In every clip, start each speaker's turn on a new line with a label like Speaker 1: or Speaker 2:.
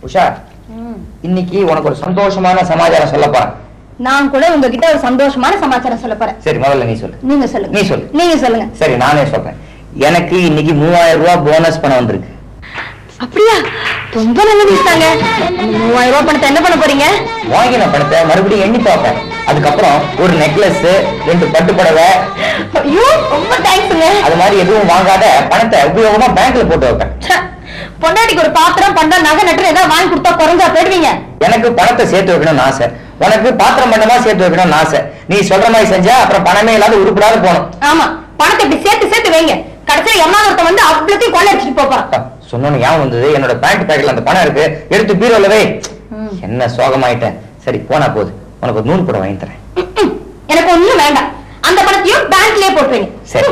Speaker 1: உஷா இன்னைக்கு உனக்கு ஒரு சந்தோஷமான சமாச்சாரம் சொல்ல போறேன்
Speaker 2: நான் கூட உங்ககிட்ட ஒரு சந்தோஷமான சமாச்சாரம் சொல்ல போறேன்
Speaker 1: சரி முதல்ல நீ சொல்லு
Speaker 2: நீங்க சொல்லுங்க
Speaker 1: நீ சொல்லு.
Speaker 2: நீங்க சொல்லுங்க
Speaker 1: சரி நானே சொல்றேன் எனக்கு இன்னைக்கு மூவாயிரம் ரூபாய் போனஸ் பணம் வந்திருக்கு
Speaker 2: அப்படியா ரொம்ப நல்லது இஷ்டாங்க மூவாயிரம் ரூபாய் பணத்தை என்ன பண்ண போறீங்க
Speaker 1: வாங்கின பணத்தை மறுபடியும் எண்ணி பார்ப்பேன் அதுக்கப்புறம் ஒரு நெக்லஸ் ரெண்டு பட்டு புடவை
Speaker 2: ஐயோ ரொம்ப தேங்க்ஸுங்க
Speaker 1: அது மாதிரி எதுவும் வாங்காத பணத்தை உபயோகமா பேங்க்ல போட்டு வைப்பேன்
Speaker 2: ச்சே, பொண்டாட்டிக்கு ஒரு பாத்திரம் பண்டா நகை நட்டு ஏதாவது வாங்கி கொடுத்தா குறைஞ்சா போயிடுவீங்க
Speaker 1: எனக்கு பணத்தை சேர்த்து வைக்கணும்னு ஆசை உனக்கு பாத்திரம் பண்டமா சேர்த்து வைக்கணும்னு ஆசை நீ சொல்ற மாதிரி செஞ்சா அப்புறம் பணமே இல்லாத உருப்படாத போகணும்
Speaker 2: ஆமா பணத்தை இப்படி சேர்த்து சேர்த்து வைங்க கடைசியில எம்மா ஒருத்தன் வந்து அவ்வளோத்தையும் கொள்ள அடிச்சுட்டு போப்பான்
Speaker 1: சொன்னோன்னு ஞாபகம் வந்தது என்னோட பேண்ட் பேக்கெட்ல அந்த பணம் இருக்கு எடுத்து பீரோல வை என்ன சோகமாயிட்டேன் சரி போனா போகுது உனக்கு ஒரு நூல் கூட வாங்கி தரேன்
Speaker 2: ம்ம். எனக்கு ஒண்ணும் வேண்டாம் அந்த பணத்தையும் பேங்க்லயே போட்டு வைங்க
Speaker 1: சரி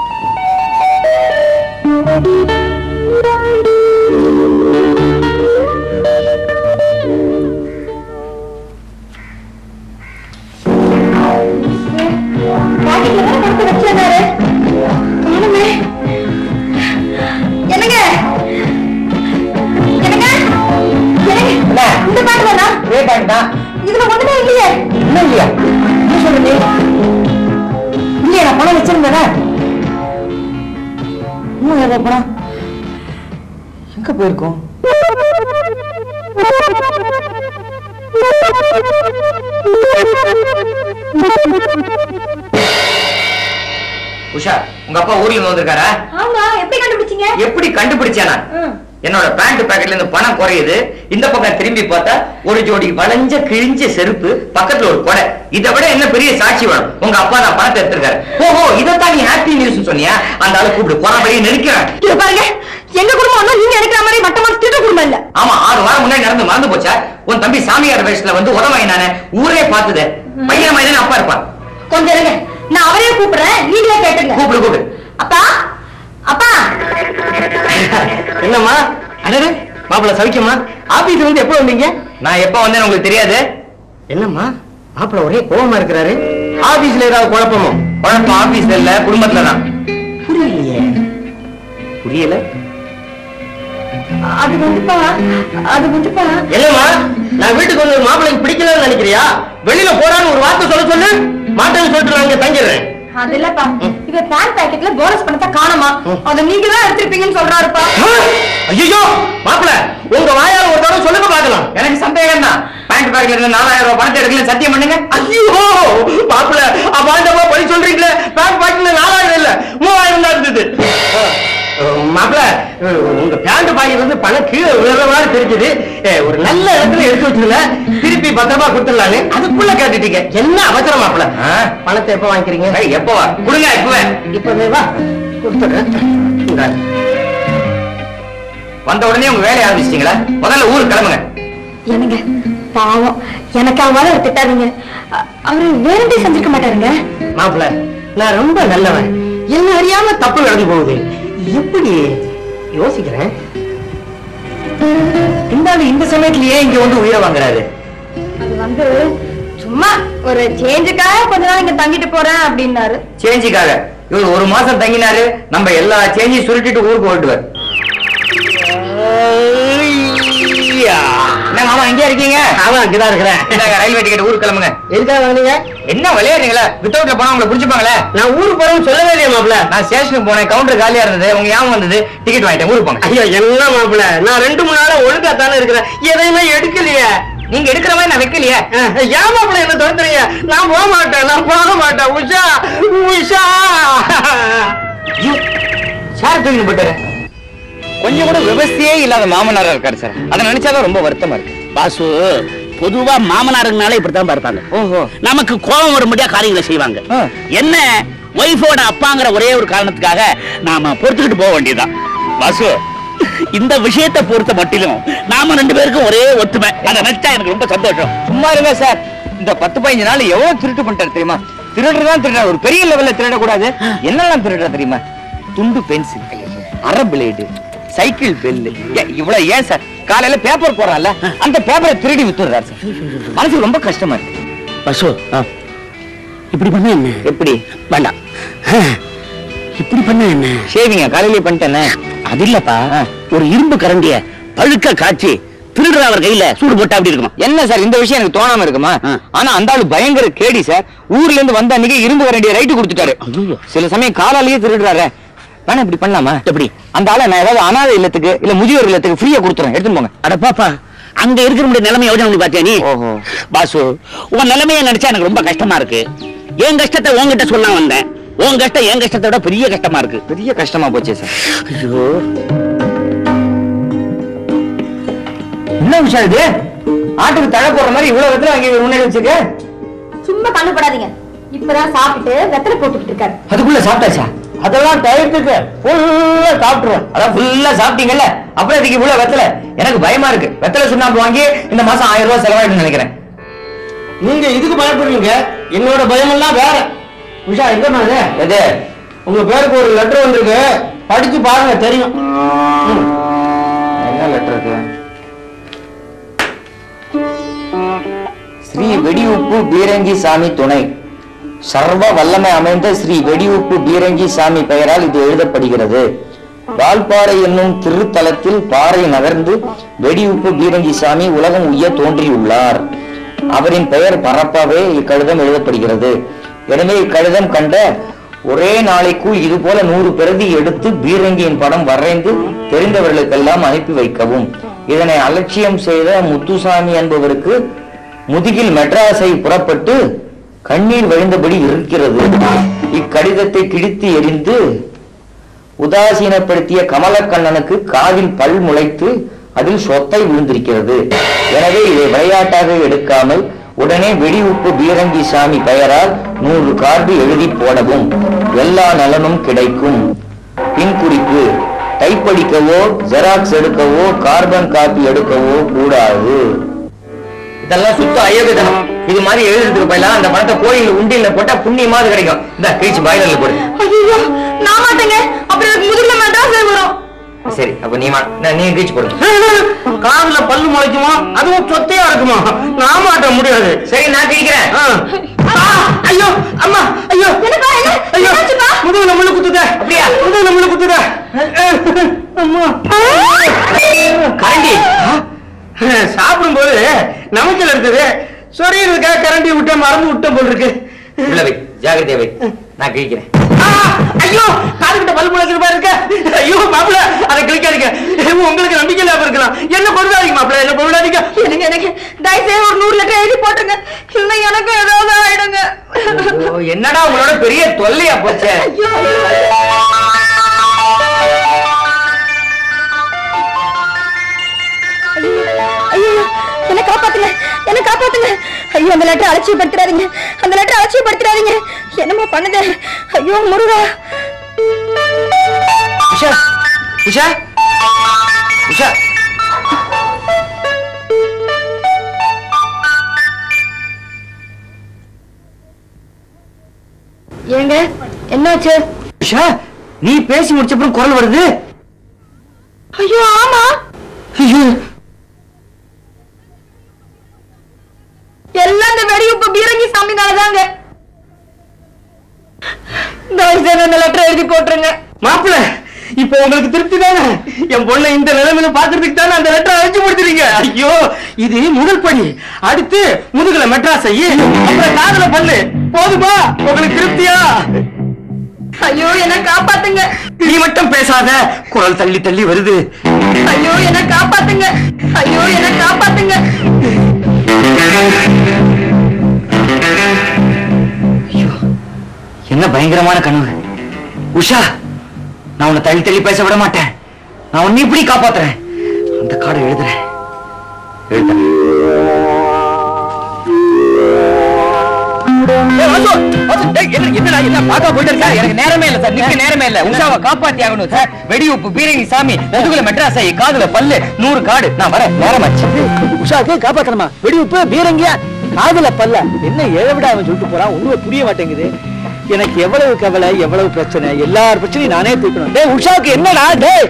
Speaker 2: பாக்கெட்ல தானே பணத்தை வச்சிருந்தாரு காணுமே என்னங்க என்னங்க என்னங்க
Speaker 1: என்ன?
Speaker 2: இந்த பேங்க் வேணா
Speaker 1: இதே பேங்க் தான்
Speaker 2: இதுல ஒண்ணுமே இல்லையே
Speaker 1: இன்னும் இல்லையா என்ன சொல்றீங்க இல்லையா நான் பணம் வச்சிருந்தேனே மூவாயிரம் ரூபாய் பணம் எங்க போயிருக்கோம் உஷா உங்க அப்பா ஊர்ல இருந்து வந்திருக்காரா
Speaker 2: ஆமா எப்படி கண்டுபிடிச்சீங்க
Speaker 1: எப்படி கண்டுபிடிச்சானா
Speaker 2: ம்.
Speaker 1: என்னோட பேண்ட் பாக்கெட்ல இருந்து பணம் குறையுது இந்த பக்கம் திரும்பி பார்த்தா ஒரு ஜோடி வளைஞ்ச கிழிஞ்ச செருப்பு பக்கத்துல ஒரு கொடை இதை விட என்ன பெரிய சாட்சி வேணும் உங்க அப்பா தான் பணத்தை எடுத்திருக்காரு ஓஹோ இதைத்தான் நீ ஹாப்பி நியூஸ் சொன்னியா அந்த ஆளு கூப்பிடு போறாபடியே நெருக்கிறேன்
Speaker 2: இது பாருங்க எங்க குடும்பம் ஒண்ணும் நீங்க எடுக்கிற மாதிரி மட்டமான திருட குடும்பம் இல்ல
Speaker 1: ஆமா ஆறு வாரம் முன்னாடி நடந்து மறந்து போச்சா உன் தம்பி சாமியார் வேஷத்துல வந்து உதவாயினானே ஊரே பார்த்தது பையன் மாதிரி அப்பா இருப்பான்
Speaker 2: கொஞ்சம் இருங்க நான் அவரையே கூப்பிடுறேன் நீங்களே கேட்டுங்க
Speaker 1: கூப்பிடு கூப்பிடு
Speaker 2: அப்பா அப்பா
Speaker 1: என்னம்மா அடரு மாப்பிள்ள சவிக்கமா ஆபீஸ்ல இருந்து எப்போ வந்தீங்க நான் எப்போ வந்தேன்னு உங்களுக்கு தெரியாது என்னம்மா மாப்பிள்ள ஒரே கோவமா இருக்கிறாரு ஆபீஸ்ல ஏதாவது குழப்பமோ குழப்பம் ஆபீஸ்ல இல்ல குடும்பத்துல தான் புரியலையே புரியல
Speaker 2: அது வந்துப்பா அது வந்துப்பா
Speaker 1: என்னம்மா நான் வீட்டுக்கு வந்து மாப்பிள்ளைக்கு பிடிக்கலன்னு நினைக்கிறியா வெளியில போறான்னு ஒரு வார்த்தை சொல்ல சொல்லு மாட்டேன்னு சொல்லிட்டு நான் இங்க தங்கிடுறேன்
Speaker 2: அது இல்லப்பா இவ பேன் பாக்கெட்ல போனஸ் பணத்தை காணுமா அத நீங்க தான் எடுத்திருப்பீங்கன்னு சொல்றாருப்பா
Speaker 1: ஐயோ மாப்பிள உங்க வாயால ஒரு தடவை சொல்லுங்க பாக்கலாம் எனக்கு சந்தேகம் தான் பேங்க் பேக்ல இருந்து நாலாயிரம் ரூபாய் பணத்தை எடுக்கல சத்தியம் பண்ணுங்க ஐயோ மாப்பிள அபாண்டமா போய் சொல்றீங்களே பேங்க் பேக்ல நாலாயிரம் இல்ல மூவாயிரம் தான் இருந்தது மாப்பிள உங்க பேண்ட் பாக்கெட்ல இருந்து பணம் கீழே விழுற மாதிரி தெரிஞ்சது ஒரு நல்ல இடத்துல எடுத்து வச்சுருங்க திருப்பி பத்திரமா கொடுத்துடலான்னு அதுக்குள்ள கேட்டுட்டீங்க என்ன அவசரம் மாப்பிள பணத்தை எப்ப வாங்கிக்கிறீங்க எப்போ கொடுங்க இப்பவே இப்பவே வா கொடுத்துறேன் வந்த உடனே உங்க வேலையை ஆரம்பிச்சிட்டீங்களா முதல்ல ஊருக்கு கிளம்புங்க
Speaker 2: என்னங்க பாவம் எனக்காவது அவர் திட்டாதீங்க அ- அவரு வேறதே செஞ்சிருக்க மாட்டாருங்க
Speaker 1: மாப்பிள நான் ரொம்ப நல்லவன் என்ன அறியாம தப்பு நடந்து போகுது எப்படி யோசிக்கிறேன் இந்த ஆளு இந்த சமயத்திலேயே இங்க வந்து உயிரை வாங்குறாரு
Speaker 2: அது வந்து சும்மா ஒரு சேஞ்சுக்காக கொஞ்ச நாள் இங்க தங்கிட்டு போறேன் அப்படின்னாரு
Speaker 1: சேஞ்சுக்காக இவர் ஒரு மாசம் தங்கினாரு நம்ம எல்லா சேஞ்சையும் சுருட்டிட்டு ஊருக்கு ஓட்டுவார் என்ன மாமா எங்க இருக்கீங்க ஆமா இங்கதான் இருக்கிறேன் ரயில்வே டிக்கெட் ஊருக்கு கிளம்புங்க எதுக்காக வாங்குனீங்க என்ன விளையாடுறீங்களா வித்தவுட்ல போனா உங்களை புடிச்சுப்பாங்களே நான் ஊருக்கு போறேன்னு சொல்லவே இல்லையா மாப்பிள நான் ஸ்டேஷனுக்கு போனேன் கவுண்டர் காலியா இருந்தது உங்க ஞாபகம் வந்தது டிக்கெட் வாங்கிட்டேன் ஊருக்கு போங்க
Speaker 3: ஐயோ என்ன மாப்பிள நான் ரெண்டு மூணு நாளா ஒழுங்கா தானே இருக்கிறேன் எதையுமே எடுக்கலையே
Speaker 1: நீங்க எடுக்கிற மாதிரி நான் வைக்கலையே
Speaker 3: அஹ், ஏன் மாப்பிள என்ன துரத்துறீங்க நான் போக மாட்டேன் நான் போக மாட்டேன் உஷா உஷா
Speaker 1: ஐயோ, சார் தூக்கிட்டு போயிட்டாரு கொஞ்சம் கூட விவசாயே இல்லாத மாமனாரா இருக்காரு சார் அதை நினைச்சாதான் ரொம்ப வருத்தமா இருக்கு
Speaker 4: பாசு பொதுவா மாமனாருங்கனால இப்படித்தான் பார்ப்பாங்க
Speaker 1: ஓஹோ
Speaker 4: நமக்கு கோபம் வரும்படியா காரியங்களை செய்வாங்க
Speaker 1: ஆ.
Speaker 4: என்ன ஒய்ஃபோட அப்பாங்கிற ஒரே ஒரு காரணத்துக்காக நாம பொறுத்துக்கிட்டு போக வேண்டியதுதான் வாசு இந்த விஷயத்தை பொறுத்த மட்டிலும் நாம ரெண்டு பேருக்கும் ஒரே ஒத்துமை அதை நினைச்சா எனக்கு ரொம்ப சந்தோஷம்
Speaker 1: சும்மா இருங்க சார் இந்த பத்து பதினஞ்சு நாள் எவ்வளவு திருட்டு பண்ணிட்டாரு தெரியுமா திருடுறதான் திருடா ஒரு பெரிய லெவல்ல திருடக்கூடாது என்னெல்லாம் திருடுறா தெரியுமா துண்டு பென்சில் அரை பிளேடு சைக்கிள் பெல்லு இவ்வளவு ஏன் சார் காலையில பேப்பர் போறான்ல அந்த பேப்பரை திருடி வித்துடுறாரு சார் மனசுக்கு ரொம்ப கஷ்டமா இருக்கு
Speaker 4: பசு இப்படி பண்ண என்ன
Speaker 1: எப்படி
Speaker 4: வேண்டாம் இப்படி பண்ண என்ன
Speaker 1: ஷேவிங்க காலையிலே பண்ணிட்டேனே
Speaker 4: அது இல்லப்பா ஒரு இரும்பு கரண்டிய பழுக்க காய்ச்சி திருடுற அவர் கையில சூடு போட்டா அப்படி இருக்குமா
Speaker 1: என்ன சார் இந்த விஷயம் எனக்கு தோணாம இருக்குமா
Speaker 4: ஆ.
Speaker 1: ஆனா அந்த ஆளு பயங்கர கேடி சார் ஊர்ல இருந்து வந்த அன்னைக்கு இரும்பு கரண்டிய ரைட்டு கொடுத்துட்டாரு
Speaker 4: ஐயோ.
Speaker 1: சில சமயம் காலாலேயே திருடுறாரு வேணா இப்படி பண்ணலாமா
Speaker 4: எப்படி?
Speaker 1: அந்த ஆளை நான் ஏதாவது அனாதை இல்லத்துக்கு இல்ல முதியோர் இல்லத்துக்கு ஃப்ரீயா கொடுத்துறேன் எடுத்துன்னு போங்க
Speaker 4: அட பாப்பா அங்க இருக்கிற நிலைமை யோஜனை பண்ணி பாத்தியா நீ
Speaker 1: ஓஹோ.
Speaker 4: பாசு உன் நிலைமையை நினைச்சா எனக்கு ரொம்ப கஷ்டமா இருக்கு என் கஷ்டத்தை உன்கிட்ட சொல்ல வந்தேன் உன் கஷ்டம் என் கஷ்டத்தை விட பெரிய கஷ்டமா இருக்கு
Speaker 1: பெரிய கஷ்டமா போச்சே சார்
Speaker 4: ஐயோ
Speaker 1: என்ன விஷயம் இது ஆட்டுக்கு தழை போடுற மாதிரி இவ்வளவு வெத்தலை வாங்கி முன்னாடி வச்சிருக்க
Speaker 2: சும்மா கண்ணுப்படாதீங்க இப்பதான் சாப்பிட்டு வெத்தலை போட்டுக்கிட்டு இருக்காரு
Speaker 1: அதுக்குள்ள சாப்பிட்டாச்சா அதெல்லாம் டயத்துக்கு ஃபுல்லா சாப்பிட்டுருவேன் அதான் ஃபுல்லா சாப்பிட்டீங்கல்ல அப்புறம் இதுக்கு இவ்வளவு வெத்தலை எனக்கு பயமா இருக்கு வெத்தலை சுண்ணாம்பு வாங்கி இந்த மாசம் ஆயிரம் ரூபாய் செலவாயிடும் நினைக்கிறேன்
Speaker 3: நீங்க இதுக்கு பயப்படுறீங்க என்னோட பயம் எல்லாம் வேற உஷா எங்க அது
Speaker 1: எது
Speaker 3: உங்க பேருக்கு ஒரு லெட்டர் வந்திருக்கு படிச்சு பாருங்க தெரியும் ம்.
Speaker 1: என்ன லெட்டர் இருக்கு ஸ்ரீ வெடிவுப்பு பீரங்கி சாமி துணை சர்வ வல்லமை அமைந்த ஸ்ரீ வெடிவுப்பு பீரங்கி சாமி பெயரால் இது எழுதப்படுகிறது வால்பாறை என்னும் திருத்தலத்தில் பாறை நகர்ந்து வெடிவுப்பு பீரங்கி சாமி உலகம் உய்ய தோன்றியுள்ளார் அவரின் பெயர் பரப்பவே இக்கடிதம் எழுதப்படுகிறது எனவே இக்கடிதம் கண்ட ஒரே நாளைக்குள் இது போல நூறு பிரதி எடுத்து பீரங்கியின் படம் வரைந்து தெரிந்தவர்களுக்கெல்லாம் அனுப்பி வைக்கவும் இதனை அலட்சியம் செய்த முத்துசாமி என்பவருக்கு முதுகில் மெட்ராஸை புறப்பட்டு கண்ணீர் வழிந்தபடி இருக்கிறது இக்கடிதத்தை கிழித்து எறிந்து உதாசீனப்படுத்திய கமலக்கண்ணனுக்கு காதில் பல் முளைத்து அதில் சொத்தை விழுந்திருக்கிறது எனவே இதை விளையாட்டாக எடுக்காமல் உடனே வெடி உப்பு பீரங்கி சாமி பெயரால் நூறு கார்டு எழுதி போடவும் எல்லா நலனும் கிடைக்கும் பின் குறிப்பு டைப்படிக்கவோ ஜெராக்ஸ் எடுக்கவோ கார்பன் காப்பி எடுக்கவோ கூடாது இதெல்லாம் சுத்த அயோக்கியத்தனம் இது மாதிரி எழுதுறதுக்கு பதிலா அந்த பணத்தை கோயில் உண்டியல்ல போட்டா புண்ணியமாவது கிடைக்கும் இந்த கழிச்சு பாய்லர்ல போடு
Speaker 2: ஐயோ நான் மாட்டேங்க அப்புறம் எனக்கு முதுகுல மெட்ராஸ் வரும்
Speaker 1: சரி அப்ப நீ மா- நான் நீ கழிச்சு போடு
Speaker 3: காதுல பல்லு முளைக்குமா அதுவும் சொத்தையா இருக்குமா நான் மாட்ட முடியாது
Speaker 1: சரி நான் கிழிக்கிறேன்
Speaker 3: ஆ. ஆ, ஐயோ அம்மா ஐயோ
Speaker 2: என்னப்பா, என்ன?
Speaker 3: ஐயோ
Speaker 2: என்னாச்சுப்பா?
Speaker 3: முதுகுல முள்ளு குத்துத
Speaker 1: அப்படியா?
Speaker 3: முதுகுல முள்ளு குத்துத அம்மா
Speaker 1: கரண்டி
Speaker 3: சாப்பிடும்போது நமக்கல் இருக்குது சொரியறதுக்காக கரண்டி விட்டேன் மறந்து விட்டேன் போல் இருக்கு
Speaker 1: உள்ள வை ஜாகிரதையா வை நான் கிழிக்கிறேன்
Speaker 3: ஆ, ஐயோ காதுகிட்ட பல் முளைக்கிற மாதிரி இருக்க ஐயோ மாப்பிள அதை கிளிக்காதீங்க உங்களுக்கு நம்பிக்கை இல்லாம இருக்கலாம் என்ன பொருளாதீங்க மாப்பிள என்ன பொருளாதீங்க
Speaker 2: எனக்கு எனக்கு தயவுசெய்து ஒரு நூறு லெட்டர் எழுதி போட்டுங்க இல்ல எனக்கு ஏதாவது ஆயிடுங்க
Speaker 1: ஐயோ, என்னடா உங்களோட பெரிய தொல்லையா போச்சே
Speaker 2: ஐயோ ஐயோ என்ன காப்பாத்துங்க என்ன காப்பாத்துங்க ஐயோ அந்த லெட்டர் அலட்சியப்படுத்துறாதீங்க அந்த லெட்டர் அலட்சியப்படுத்துறாதீங்க என்னமோ பண்ணுது ஐயோ முருகா
Speaker 1: உஷா உஷா உஷா
Speaker 2: ஏங்க என்னாச்சு
Speaker 1: உஷா நீ பேசி முடிச்ச அப்புறம் குரல் வருது
Speaker 2: ஐயோ ஆமா
Speaker 1: ஐயோ
Speaker 2: எல்லாம் இந்த வெடியுப்பு பீரங்கி சாமினாலதாங்க தயவுசெய்து அந்த லெட்டர் எழுதி போட்டுருங்க
Speaker 3: மாப்பிள இப்போ உங்களுக்கு திருப்தி தானே என் பொண்ணை இந்த நிலைமையில பாக்குறதுக்கு தானே அந்த லெட்டர் அழைச்சு கொடுத்துறீங்க ஐயோ இது முதல் பணி அடுத்து முதுகுல மெட்ராஸ் ஐயே அப்புறம் காதுல பல்லு போதுமா உங்களுக்கு திருப்தியா
Speaker 2: ஐயோ என்ன காப்பாத்துங்க
Speaker 1: நீ மட்டும் பேசாத குரல் தள்ளி தள்ளி வருது
Speaker 2: ஐயோ என்ன காப்பாத்துங்க ஐயோ என்ன காப்பாத்துங்க
Speaker 1: என்ன பயங்கரமான கனவு உஷா நான் உன்னை தள்ளி தள்ளி பேச விட மாட்டேன் நான் உன்னை இப்படி காப்பாத்துறேன் அந்த கார்டை எழுதுறேன் எழுதுறேன் எனக்கு நேரமே இல்ல சார் நிக்க நேரமே இல்ல உஷாவை காப்பாத்தி ஆகணும் சார் வெடி உப்பு பீரங்கி சாமி முதுகுல மெட்ராஸ் ஆகி காதுல பல்லு நூறு காடு நான் வரேன் நேரமாச்சு
Speaker 3: உஷாக்கு காப்பாத்தணுமா வெடி உப்பு பீரங்கியா காதுல பல்ல என்ன எழவிட அவன் சொல்லிட்டு போறான் ஒண்ணுமே புரிய மாட்டேங்குது எனக்கு எவ்வளவு கவலை எவ்வளவு பிரச்சனை எல்லார் பிரச்சனையும் நானே தூக்கணும் டேய் உஷாக்கு என்னடா டேய்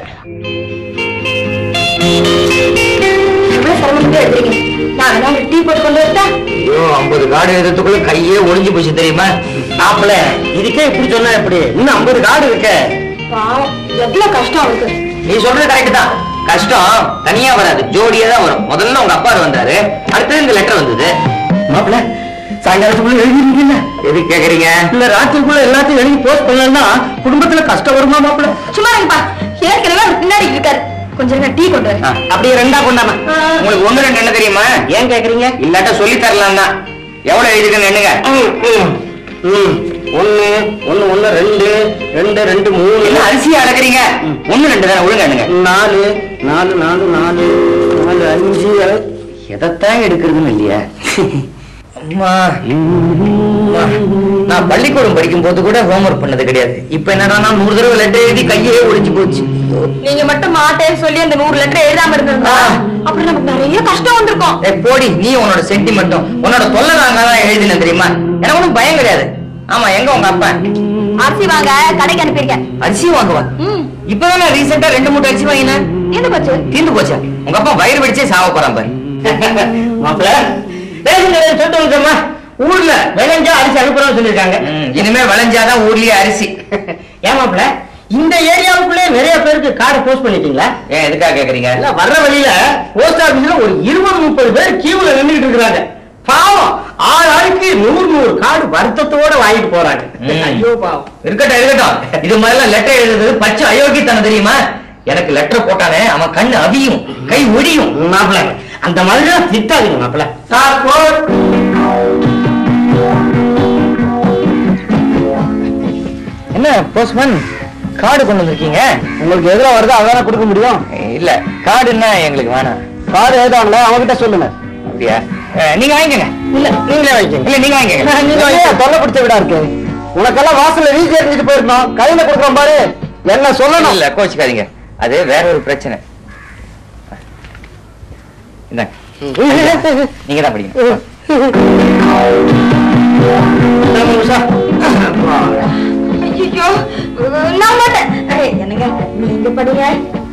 Speaker 2: எவ்வளவு சிரமப்பட்டு எழுதுறீங்க நான் வேணா ஒரு டீ போட்டு கொண்டு வரட்டா
Speaker 1: ஐயோ ஐம்பது காடு எழுதுறதுக்குள்ள கையே ஒளிஞ்சு போச்சு தெரியுமா
Speaker 3: மாப்பிள இதுக்கே இப்படி சொன்னா எப்படி இன்னும் ஐம்பது கார்டு இருக்க
Speaker 2: பாவம் எவ்வளவு கஷ்டம் அவருக்கு
Speaker 1: நீ சொல்றது கரெக்ட் தான் கஷ்டம் தனியா வராது ஜோடியா தான் வரும் முதல்ல உங்க அப்பா வந்தாரு அடுத்தது இந்த லெட்டர் வந்தது
Speaker 3: மாப்பிள சாயங்காலத்துக்குள்ள எழுதிருக்கீங்க
Speaker 1: எது கேக்குறீங்க
Speaker 3: இல்ல ராத்திரிக்குள்ள எல்லாத்தையும் எழுதி போஸ்ட் பண்ணலன்னா குடும்பத்துல கஷ்டம் வருமா மாப்பிள
Speaker 2: சும்மா இருங்கப்பா ஏற்கனவே அவர் பின்னாடி இருக்காரு கொஞ்சம் இருங்க, டீ கொண்டு வரேன்
Speaker 1: ஆ, அப்படியே ரெண்டா கொண்டாம உங்களுக்கு ஒண்ணு ரெண்டு என்ன தெரியுமா
Speaker 3: ஏன் கேக்குறீங்க
Speaker 1: இல்லாட்ட சொல்லி தரலாம் தான் எவ்வளவு எழுதிருக்கேன்னு எண்ணுங்க
Speaker 3: ம் ஒண்ணு ஒண்ணு ஒண்ணு ரெண்டு ரெண்டு ரெண்டு மூணு
Speaker 1: என்ன அரிசியை அடக்குறீங்க ஒண்ணு ரெண்டு தானே ஒழுங்கா எண்ணுங்க
Speaker 3: நாலு நாலு நாலு நாலு நாலு அஞ்சு
Speaker 1: எதைத்தான் எடுக்கிறதுன்னு இல்லையா அம்மா அம்மா, நான் பள்ளிக்கூடம் படிக்கும் போது கூட ஹோம்ஒர்க் பண்ணது கிடையாது இப்ப என்னன்னா நூறு தடவை லெட்டர் எழுதி கையே ஒடிச்சு போச்சு
Speaker 2: நீங்க மட்டும் மாட்டேன்னு சொல்லி அந்த நூறு லெட்டர் எழுதாம இருந்திருந்தா
Speaker 1: ஆ.
Speaker 2: அப்படி நமக்கு நிறைய கஷ்டம் வந்திருக்கும்
Speaker 1: ஏய், போடி நீ உன்னோட சென்டிமெண்ட்டும் உன்னோட தொல்லை தாங்க தான் எழுதினேன் தெரியுமா எனக்கு ஒன்றும் பயம் கிடையாது ஆமா எங்க உங்க அப்பா
Speaker 2: அரிசி வாங்க கடைக்கு அனுப்பியிருக்கேன்
Speaker 1: அரிசி வாங்குவா
Speaker 2: ம்
Speaker 1: இப்பதானே ரீசெண்டா ரெண்டு மூட்டை அரிசி வாங்கினேன்
Speaker 2: என்ன போச்சு
Speaker 1: தீர்ந்து போச்சா உங்க அப்பா வயிறு வெடிச்சே சாவ போறான் பாரு
Speaker 3: மாப்பிள ரேஷன் கடையில் சொல்லிட்டு வந்துட்டோமா ஊர்ல விளைஞ்சா அரிசி அனுப்புறோம்னு சொல்லியிருக்காங்க
Speaker 1: ம், இனிமே விளைஞ்சாதான் ஊர்லயே அரிசி
Speaker 3: ஏன் மாப்பிள இந்த ஏரியாவுக்குள்ளே நிறைய பேருக்கு கார்டு போஸ்ட் பண்ணிட்டீங்களா
Speaker 1: ஏன் எதுக்காக கேக்குறீங்க
Speaker 3: இல்ல, வர்ற வழியில போஸ்ட் ஆபீஸ்ல ஒரு இருபது முப்பது பேர் கியூல நின்னுட்டு இருக்காங்க பாவம் ஆள் ஆளுக்கு நூறு நூறு கார்டு வருத்தத்தோட வாங்கிட்டு போறாங்க
Speaker 1: ம்.
Speaker 3: ஐயோ பாவம்
Speaker 1: இருக்கட்டும் இருக்கட்டும் இது மாதிரிலாம் லெட்டர் எழுதுறது பச்சை அயோக்கியத்தனம் தெரியுமா எனக்கு லெட்டர் போட்டானே அவன் கண்ணு அவியும் கை ஒடியும்
Speaker 3: மாப்பிள அந்த மாதிரி திட்டாதீங்க மாப்பிள சார் போட்
Speaker 1: என்ன போஸ்ட்மேன் கார்டு கொண்டு வந்திருக்கீங்க
Speaker 3: உங்களுக்கு எதிராக வருதோ அதான கொடுக்க முடியும்
Speaker 1: இல்ல கார்டுன்னா எங்களுக்கு வேணாம்
Speaker 3: கார்டு எழுதாங்களே அவங்ககிட்ட சொல்லுங்க
Speaker 1: அப்படியா அஹ், நீங்க வாங்கிக்கங்க
Speaker 3: இல்ல நீங்களே வாங்கிக்கங்க
Speaker 1: இல்ல நீங்க வாங்கிக்கங்க
Speaker 3: நீங்க வாங்கிக்க தொல்லை பிடிச்ச விடா இருக்கு உனக்கெல்லாம் வாசல்ல வீசி எறிஞ்சிட்டு போயிருந்தோம் கையில கொடுக்குறோம் பாரு என்ன சொல்லணும்
Speaker 1: இல்ல கோச்சுக்காதீங்க அது வேற ஒரு பிரச்சனை இந்தாங்க நீங்க தான் படிக்கணும்
Speaker 2: ஐயோ நான் மாட்டேன் ஏய், என்னங்க நீங்க படிங்க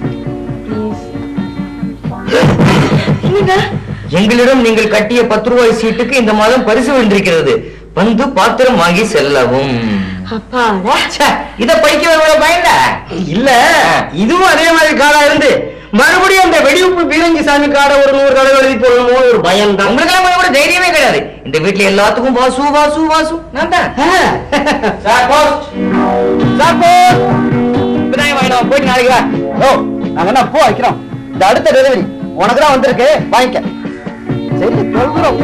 Speaker 2: Please. என்னங்க
Speaker 1: எங்களிடம் நீங்கள் கட்டிய பத்து ரூபாய் சீட்டுக்கு இந்த மாதம் பரிசு வென்றிருக்கிறது வந்து பாத்திரம் வாங்கி செல்லவும்
Speaker 2: அப்பாடா
Speaker 1: ச்சே, இத படிக்க இவ்வளவு பயந்தா
Speaker 3: இல்ல இதுவும் அதே மாதிரி காடா இருந்து மறுபடியும் அந்த வெடிவுப்பு பீரங்கி சாமி காடை ஒரு நூறு கடை எழுதி போடணுமோ ஒரு பயம் தான்
Speaker 1: உங்களுக்கெல்லாம் கொஞ்சம் கூட தைரியமே கிடையாது இந்த வீட்டுல எல்லாத்துக்கும் வாசு வாசு வாசு நான் தான் சார் போஸ்ட்
Speaker 3: சார் போஸ்ட்
Speaker 1: இப்பதான் வாங்கிடும் போயிட்டு நாளைக்கு வா
Speaker 3: ஓ நாங்க என்ன பூ வைக்கிறோம் இந்த அடுத்த டெலிவரி உனக்கு தான் வந்திருக்கு வாங்கிக்க சரி சொல்றோம்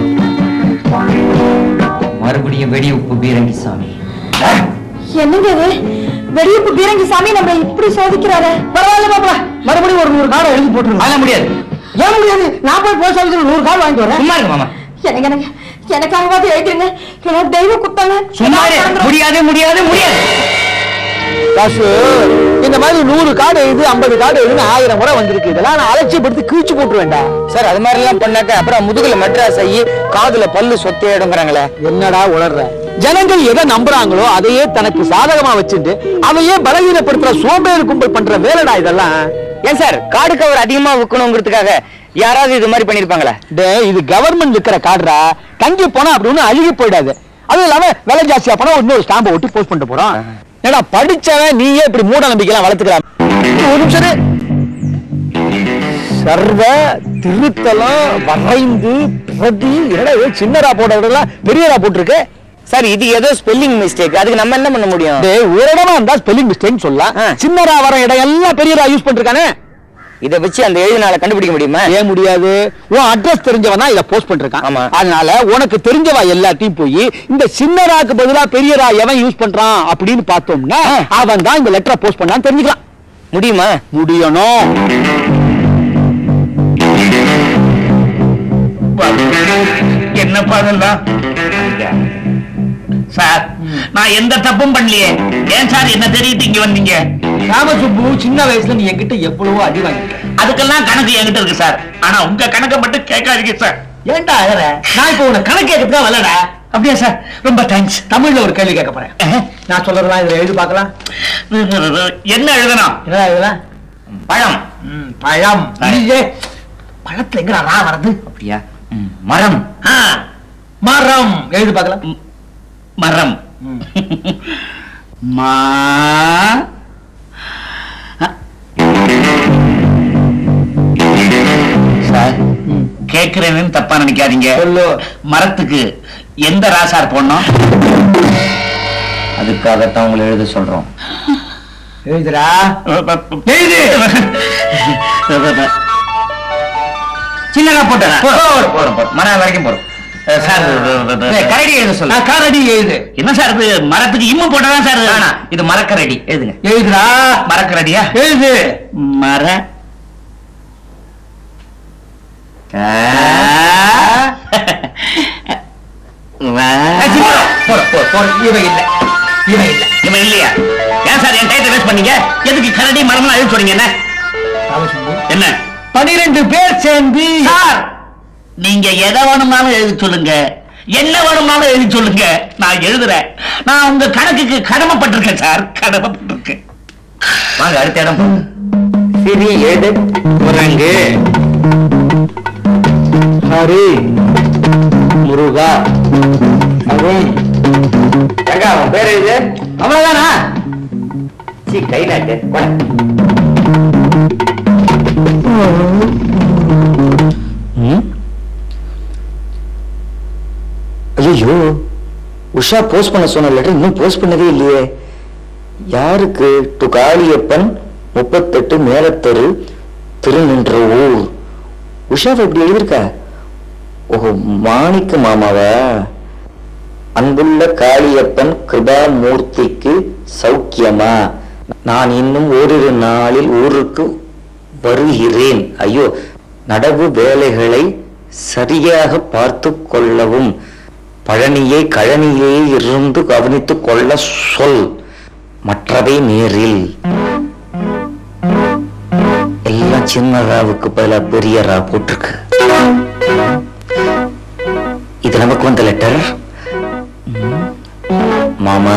Speaker 1: மறுபடியும் வெடி உப்பு பீரங்கி சாமி
Speaker 2: என்னங்க இது வெடியுப்பு பீரங்கி சாமி நம்ம இப்படி சோதிக்கிறாரு
Speaker 3: பரவாயில்ல பாப்பா மறுபடியும் ஒரு நூறு கார்டு எழுதி போட்டுருங்க
Speaker 1: அதெல்லாம் முடியாது
Speaker 3: ஏன் முடியாது நான் போய் போஸ்ட் ஆஃபீஸ்ல நூறு கார்டு வாங்கிட்டு வரேன்
Speaker 1: சும்மா இருங்க மாமா
Speaker 2: எனக்கு எனக்கு எனக்காகவாது எழுதிருங்க எனக்கு தெய்வ குத்தாங்க
Speaker 1: சும்மா இரு. முடியாது முடியாது முடியாது
Speaker 3: காசு இந்த மாதிரி நூறு கார்டு எழுதி ஐம்பது கார்டு எழுதி ஆயிரம் முறை வந்திருக்கு இதெல்லாம் நான் அலட்சியப்படுத்தி கிழிச்சு போட்டு வேண்டாம்
Speaker 1: சார் அது மாதிரி எல்லாம் பண்ணாக்க அப்புறம் முதுகுல மெட்ராஸ் ஆகி காதுல பல்லு சொத்தையிடுங்கிறாங்களே
Speaker 3: என்னடா உளர்ற ஜனங்கள் எதை நம்புறாங்களோ அதையே தனக்கு சாதகமா வச்சுட்டு அதையே பலவீனப்படுத்துற சோம்பேறி கும்பல் பண்ற வேலைடா இதெல்லாம்
Speaker 1: ஏன் சார் காடு கவர் அதிகமா விற்கணுங்கிறதுக்காக யாராவது இது மாதிரி பண்ணிருப்பாங்களா
Speaker 3: டேய் இது கவர்மெண்ட் விக்கிற கார்டுடா தங்கி போனா அப்படி ஒண்ணும் அழுகி போயிடாது அதுவும் இல்லாம விலை ஜாஸ்தியா போனா இன்னொரு ஸ்டாம்பை ஒட்டி போஸ்ட் பண்ணிட்டு போறோம் ஏடா படிச்சவன் நீயே இப்படி மூட நம்பிக்கைலாம் வளர்த்துக்கலாம் ஒரு நிமிஷம் இரு. சர்வ திருத்தலம் வரைந்து பிரதி என்னடா இது சின்னரா போடுறதெல்லாம் பெரியரா போட்டிருக்கு
Speaker 1: சார் இது ஏதோ ஸ்பெல்லிங் மிஸ்டேக் அதுக்கு நம்ம என்ன பண்ண முடியும்
Speaker 3: டேய் ஒரு இடமா இருந்தா ஸ்பெல்லிங் மிஸ்டேக் சொல்லலாம்
Speaker 1: ஆ.
Speaker 3: சின்னரா வர இடம் எல்லாம் பெரியரா யூஸ் பண்ணிருக்கானே
Speaker 1: இத வச்சு அந்த எழுதினால கண்டுபிடிக்க முடியுமா
Speaker 3: ஏன் முடியாது உன் அட்ரஸ் தெரிஞ்சவன் தான் இத போஸ்ட் பண்ணிருக்கான்
Speaker 1: ஆமா.
Speaker 3: அதனால உனக்கு தெரிஞ்சவா எல்லாத்தையும் போய் இந்த சின்னராக்கு பதிலா பெரியரா எவன் யூஸ் பண்றான் அப்படின்னு பார்த்தோம்னா அவன் தான் இந்த லெட்டரை போஸ்ட் பண்ணான்னு தெரிஞ்சுக்கலாம்
Speaker 1: முடியுமா
Speaker 3: முடியணும்
Speaker 4: என்னப்பா இதெல்லாம் சார் நான் எந்த தப்பும் பண்ணலையே ஏன் சார் என்ன தெரியிட்டு இங்க வந்தீங்க
Speaker 3: ராமசுப்பு சின்ன வயசுல நீ என்கிட்ட எவ்வளவோ அடி வாங்கிட்ட
Speaker 4: அதுக்கெல்லாம் கணக்கு என்கிட்ட இருக்கு சார் ஆனா உங்க கணக்கை மட்டும் கேட்காதீங்க சார்
Speaker 3: ஏன்டா அழற நான் இப்போ உன கணக்கு கேட்கறதுக்கு தான் வரலடா
Speaker 4: அப்படியா சார் ரொம்ப தேங்க்ஸ்
Speaker 3: தமிழ்ல ஒரு கேள்வி கேட்க போறேன் நான் சொல்றதெல்லாம் இதுல எழுதி பார்க்கலாம்
Speaker 4: என்ன எழுதணும்
Speaker 3: என்ன இதெல்லாம்
Speaker 1: பழம்
Speaker 3: பழம் இல்லையே பழத்துல எங்கடா ரா வருது
Speaker 1: அப்படியா ம், மரம்
Speaker 3: ஆ, மரம் எழுதி பார்க்கலாம்
Speaker 4: ம், மரம் மா கேக்குறேன்னு தப்பா நினைக்காதீங்க
Speaker 1: சொல்லு.
Speaker 4: மரத்துக்கு எந்த ராசார் போடணும்
Speaker 1: அதுக்காகத்தான் உங்களை எழுத சொல்றோம் எழுதுடா
Speaker 4: எழுது
Speaker 1: சின்னதா போட்டா போறோம் போறோம் மன வரைக்கும் போறோம்
Speaker 4: சார்
Speaker 1: ஏய், கரடி எழுத சொல்லு
Speaker 3: காரடி எழுது
Speaker 4: என்ன சார் இது மரத்துக்கு இம்மு போட்டதான் சார்
Speaker 1: வேணாம் இது மரக்கரடி எழுதுங்க
Speaker 3: எழுதுடா
Speaker 4: மரக்கரடியா
Speaker 3: எழுது
Speaker 4: மர
Speaker 1: போறோம் போறோம் போறோம் இவன் இல்ல இவன் இல்ல
Speaker 4: இவன் இல்லையா ஏன் சார் என் டைத்தை வேஸ்ட் பண்ணீங்க எதுக்கு கரடி மரம்லாம் எழுதி சொல்றீங்க என்ன என்ன
Speaker 3: பனிரெண்டு பேர் சேர்ந்து
Speaker 4: சார் நீங்க எதை வேணும்னாலும் எழுதி சொல்லுங்க என்ன வேணும்னாலும் எழுதி சொல்லுங்க நான் எழுதுறேன் நான் உங்க கணக்குக்கு கடமைப்பட்டிருக்கேன் சார் கடமைப்பட்டிருக்கேன்
Speaker 1: வாங்க அடுத்த இடம் போங்க சரி எழுது
Speaker 3: குரங்கு ஹரி முருகா அருண்
Speaker 1: எங்க அவன் பேர் எழுது
Speaker 3: அவ்வளவுதானா
Speaker 1: சி கை நாட்டு போட.
Speaker 5: ஐயோ உஷா போஸ்ட் பண்ண சொன்ன லெட்டர் இன்னும் போஸ்ட் பண்ணவே இல்லையே யாருக்கு டு காளியப்பன் முப்பத்தெட்டு மேலத்தெரு திருநின்ற ஊர் உஷாவை இப்படி எழுதியிருக்கா ஓஹோ மாணிக்க மாமாவா அன்புள்ள காளியப்பன் கிருபாமூர்த்திக்கு சௌக்கியமா நான் இன்னும் ஓரிரு நாளில் ஊருக்கு வருகிறேன் ஐயோ நடவு வேலைகளை சரியாக பார்த்து கொள்ளவும் பழனியை கழனியே இருந்து கவனித்துக் கொள்ள சொல் மற்றவை நேரில் எல்லாம் சின்ன ராவுக்கு பதிலா பெரிய ரா போட்டிருக்கு இது நமக்கு வந்த லெட்டர் மாமா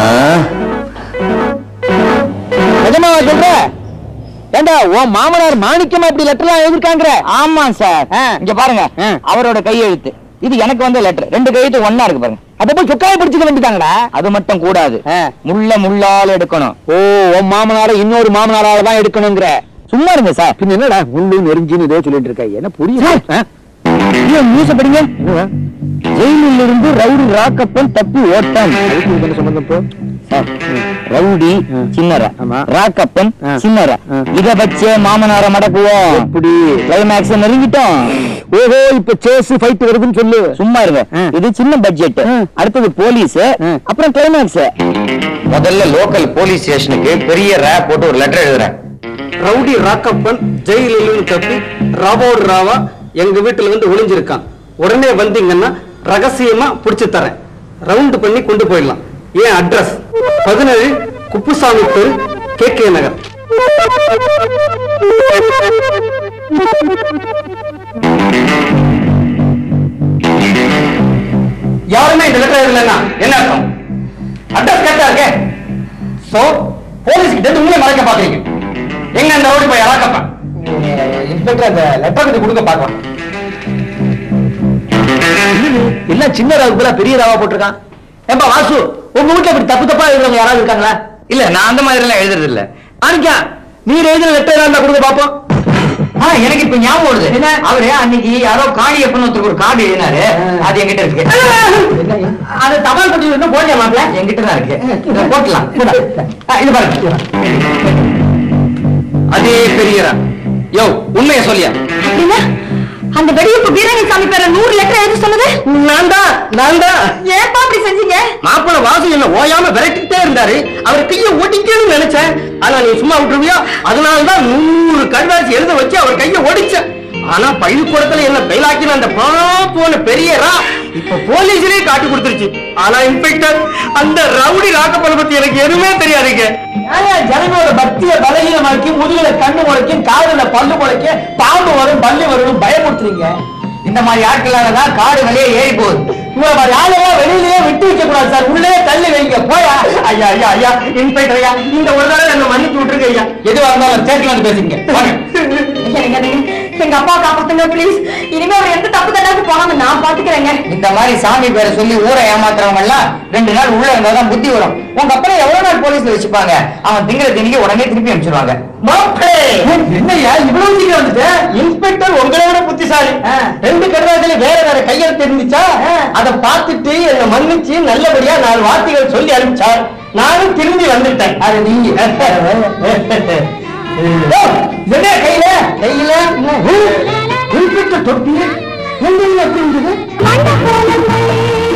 Speaker 3: நிஜமா சொல்ற ஏண்டா உன் மாமனார் மாணிக்கமா இப்படி லெட்டர்லாம் எழுதிருக்காங்க ஆமா சார் இங்க பாருங்க அவரோட கையெழுத்து இது எனக்கு வந்த லெட்டர் ரெண்டு கையெழுத்து ஒண்ணா இருக்கு பாருங்க அப்ப போய் சொக்காய பிடிச்சுக்க வேண்டிட்டாங்கடா அது மட்டும் கூடாது முள்ள முள்ளால எடுக்கணும் ஓ உன் மாமனார இன்னொரு மாமனாரால தான் எடுக்கணுங்கிற சும்மா இருங்க சார் பின்ன என்னடா முள்ளு நெருஞ்சின்னு இதோ சொல்லிட்டு இருக்க என்ன புரியுது நியூஸ் படிங்க ஜெயிலில் இருந்து ரவுடி ராக்கப்பன் தப்பி ஓட்டம் என்ன சம்பந்தம் இப்போ சார் ரவுடி சின்னர ராக்கப்பன் சின்னர இத வச்சே மாமனார மடக்குவோம் இப்படி கிளைமேக்ஸ் நெருங்கிட்டோம் ஓஹோ இப்ப சேஸ் ஃபைட் வருதுன்னு சொல்லு சும்மா இருங்க இது சின்ன பட்ஜெட் அடுத்தது போலீஸ் அப்புறம் கிளைமேக்ஸ்
Speaker 1: முதல்ல லோக்கல் போலீஸ் ஸ்டேஷனுக்கு பெரிய ரே போட்டு ஒரு லெட்டர் எழுதுறேன்
Speaker 3: ரவுடி ராக்கப்பன் ஜெயிலில் தப்பி ராவோடு ராவா எங்க வீட்டுல வந்து ஒளிஞ்சிருக்கான் உடனே வந்தீங்கன்னா ரகசியமா புடிச்சு தரேன் ரவுண்ட் பண்ணி கொண்டு போயிடலாம் ஏன் அட்ரஸ் பதினேழு குப்புசாமி தெரு கே கே நகர் யாருமே இந்த லெட்டர் எழுதலன்னா என்ன அர்த்தம் அட்ரஸ் கரெக்டா இருக்கே சோ போலீஸ் கிட்ட உங்களை மறைக்க பாக்குறீங்க எங்க அந்த ரோடு போய் அழகப்பா இன்ஸ்பெக்டர் அந்த லெட்டர் கொஞ்சம் கொடுக்க பார்க்கலாம் இல்ல சின்ன ராவுக்குள்ள பெரிய ராவா போட்டிருக்கான் ஏப்பா வாசு உங்க வீட்டுல இப்படி தப்பு தப்பா எழுதுறவங்க யாராவது இருக்காங்களா
Speaker 1: இல்ல நான் அந்த மாதிரி எல்லாம் எழுதுறது இல்ல
Speaker 3: ஆனிக்கா நீர் எழுதுற லெட்டர் இருந்தா கொடுக்க பாப்போம்
Speaker 1: ஆ, எனக்கு இப்ப ஞாபகம் வருது என்ன அவரு அன்னைக்கு யாரோ காளியப்பன் ஒருத்தருக்கு ஒரு கார்டு எழுதினாரு அது என்கிட்ட இருக்கு
Speaker 3: அது தபால் பட்டி இன்னும் போடலையா மாப்பிள்ள
Speaker 1: என்கிட்ட தான் இருக்கு இதை போட்டலாம்
Speaker 3: ஆ, இது பாருங்க
Speaker 1: அதே பெரியரா யோ உண்மையை சொல்லியா
Speaker 2: அப்படின்னா அந்த வெடியப்பு பீரங்கி சாமி பேர நூறு லெட்டர் எழுத சொன்னது
Speaker 3: நான் தான் நான் தான்
Speaker 2: ஏப்பா அப்படி செஞ்சீங்க
Speaker 3: மாப்பிள்ள வாசு என்ன ஓயாம விரட்டிட்டே இருந்தாரு அவர் கைய ஒடிக்கணும்னு நினைச்சேன் ஆனா நீ சும்மா விட்டுருவியா அதனாலதான் நூறு கல்வாசி எழுத வச்சு அவர் கைய ஒடிச்சேன் ஆனா பள்ளிக்கூடத்துல என்ன பெயிலாக்கின அந்த போன பெரியரா இப்ப போலீஸ்லயே காட்டி கொடுத்துருச்சு ஆனா இன்ஸ்பெக்டர் அந்த ரவுடி ராக்கப்பல பத்தி எனக்கு எதுவுமே தெரியாதுங்க ஜனங்களோட பக்திய பலகீனமாக்கி முதுகுல கண்ணு முளைக்கும் காதுல பல்லு முளைக்கும் பாம்பு வரும் பல்லு வரும் பயமுறுத்துறீங்க
Speaker 1: இந்த மாதிரி ஆட்களால தான் காடு வெளியே ஏறி போகுது
Speaker 3: உங்களை மாதிரி ஆளெல்லாம் வெளியிலேயே விட்டு வைக்க கூடாது சார் உள்ளே தள்ளி வைங்க போயா ஐயா ஐயா ஐயா இன்ஸ்பெக்டர் ஐயா இந்த ஒரு தடவை என்ன மன்னிச்சு விட்டுருங்க ஐயா எதுவா இருந்தாலும் ஸ்டேஷன்ல வந்து பேசுங்க வாங்க.
Speaker 2: எனக்கு அது எங்க அப்பா காப்பாத்துங்க ப்ளீஸ் இனிமே அவர் எந்த தப்பு தண்டாக்கு போகாம நான் பாத்துக்கிறேங்க
Speaker 1: இந்த மாதிரி சாமி பேரை சொல்லி ஊரை ஏமாத்துறவங்க எல்லாம் ரெண்டு நாள் உள்ள இருந்தாதான் புத்தி வரும் உங்க அப்பா எவ்வளவு நாள் போலீஸ்ல வச்சுப்பாங்க அவன் திங்கிற திணிக்க உடனே திருப்பி அனுப்பிச்சிருவாங்க
Speaker 3: என்னையா இவ்வளவு சீக்கிரம் வந்துட்ட இன்ஸ்பெக்டர் உங்களை விட புத்திசாலி ரெண்டு கடிதத்துல வேற வேற கையெழுத்து இருந்துச்சா அதை பார்த்துட்டு என்ன மன்னிச்சு நல்லபடியா நாலு வார்த்தைகள் சொல்லி அனுப்பிச்சார் நானும் திரும்பி வந்துட்டேன் அது நீங்க ஓ, என்ன கையில கையில இன்ஸ்பெக்டர் தொப்பி எங்க எப்படி இருந்தது
Speaker 2: மண்டபம்